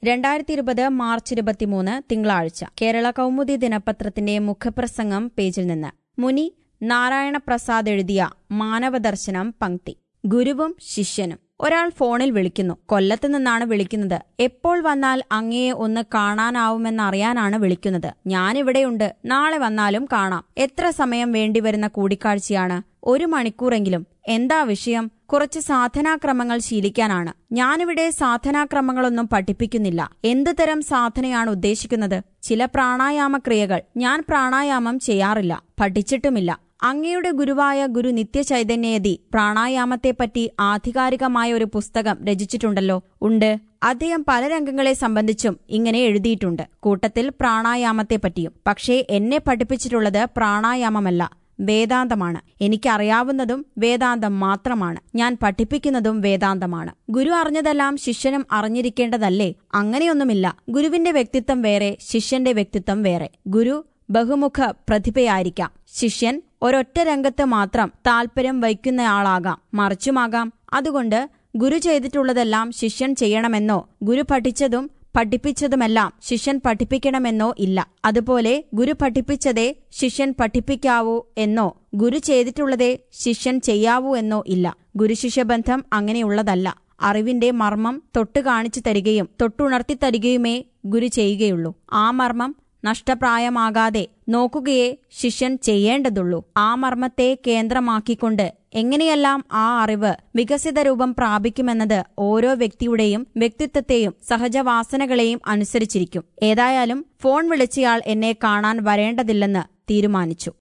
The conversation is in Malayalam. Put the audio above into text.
രണ്ടായിരത്തി ഇരുപത് മാർച്ച് ഇരുപത്തിമൂന്ന് തിങ്കളാഴ്ച കേരള കൗമുദി ദിനപത്രത്തിന്റെ മുഖപ്രസംഗം പേജിൽ നിന്ന് മുനി നാരായണ പ്രസാദ് എഴുതിയ മാനവദർശനം പങ്ക്തി ഗുരുവും ശിഷ്യനും ഒരാൾ ഫോണിൽ വിളിക്കുന്നു കൊല്ലത്ത് നിന്നാണ് വിളിക്കുന്നത് എപ്പോൾ വന്നാൽ അങ്ങയെ ഒന്ന് കാണാനാവുമെന്നറിയാനാണ് വിളിക്കുന്നത് ഞാനിവിടെയുണ്ട് നാളെ വന്നാലും കാണാം എത്ര സമയം വേണ്ടിവരുന്ന കൂടിക്കാഴ്ചയാണ് ഒരു മണിക്കൂറെങ്കിലും എന്താ വിഷയം കുറച്ച് സാധനാക്രമങ്ങൾ ശീലിക്കാനാണ് ഞാനിവിടെ സാധനാക്രമങ്ങളൊന്നും പഠിപ്പിക്കുന്നില്ല എന്തു തരം സാധനയാണ് ഉദ്ദേശിക്കുന്നത് ചില പ്രാണായാമ ക്രിയകൾ ഞാൻ പ്രാണായാമം ചെയ്യാറില്ല പഠിച്ചിട്ടുമില്ല അങ്ങയുടെ ഗുരുവായ ഗുരു നിത്യചൈതന്യയതി പ്രാണായാമത്തെപ്പറ്റി ആധികാരികമായ ഒരു പുസ്തകം രചിച്ചിട്ടുണ്ടല്ലോ ഉണ്ട് അദ്ദേഹം പല രംഗങ്ങളെ സംബന്ധിച്ചും ഇങ്ങനെ എഴുതിയിട്ടുണ്ട് കൂട്ടത്തിൽ പ്രാണായാമത്തെപ്പറ്റിയും പക്ഷേ എന്നെ പഠിപ്പിച്ചിട്ടുള്ളത് പ്രാണായാമമല്ല വേദാന്തമാണ് എനിക്കറിയാവുന്നതും വേദാന്തം മാത്രമാണ് ഞാൻ പഠിപ്പിക്കുന്നതും വേദാന്തമാണ് ഗുരു അറിഞ്ഞതെല്ലാം ശിഷ്യനും അറിഞ്ഞിരിക്കേണ്ടതല്ലേ അങ്ങനെയൊന്നുമില്ല ഗുരുവിന്റെ വ്യക്തിത്വം വേറെ ശിഷ്യന്റെ വ്യക്തിത്വം വേറെ ഗുരു ബഹുമുഖ പ്രതിഭയായിരിക്കാം ശിഷ്യൻ ഒരൊറ്റ രംഗത്ത് മാത്രം താൽപര്യം വയ്ക്കുന്നയാളാകാം മറിച്ചുമാകാം അതുകൊണ്ട് ഗുരു ചെയ്തിട്ടുള്ളതെല്ലാം ശിഷ്യൻ ചെയ്യണമെന്നോ ഗുരു പഠിച്ചതും പഠിപ്പിച്ചതുമെല്ലാം ശിഷ്യൻ പഠിപ്പിക്കണമെന്നോ ഇല്ല അതുപോലെ ഗുരു പഠിപ്പിച്ചതേ ശിഷ്യൻ പഠിപ്പിക്കാവൂ എന്നോ ഗുരു ചെയ്തിട്ടുള്ളതേ ശിഷ്യൻ ചെയ്യാവൂ എന്നോ ഇല്ല ഗുരുശിഷ്യബന്ധം അങ്ങനെയുള്ളതല്ല അറിവിന്റെ മർമ്മം തൊട്ടു കാണിച്ചു തരികയും തൊട്ടുണർത്തി തരികയുമേ ഗുരു ചെയ്യുകയുള്ളൂ ആ മർമ്മം നഷ്ടപ്രായമാകാതെ നോക്കുകയേ ശിഷ്യൻ ചെയ്യേണ്ടതുള്ളൂ ആ മർമ്മത്തെ കേന്ദ്രമാക്കിക്കൊണ്ട് എങ്ങനെയെല്ലാം ആ അറിവ് വികസിത രൂപം പ്രാപിക്കുമെന്നത് ഓരോ വ്യക്തിയുടെയും വ്യക്തിത്വത്തെയും സഹജവാസനകളെയും അനുസരിച്ചിരിക്കും ഏതായാലും ഫോൺ വിളിച്ചയാൾ എന്നെ കാണാൻ വരേണ്ടതില്ലെന്ന് തീരുമാനിച്ചു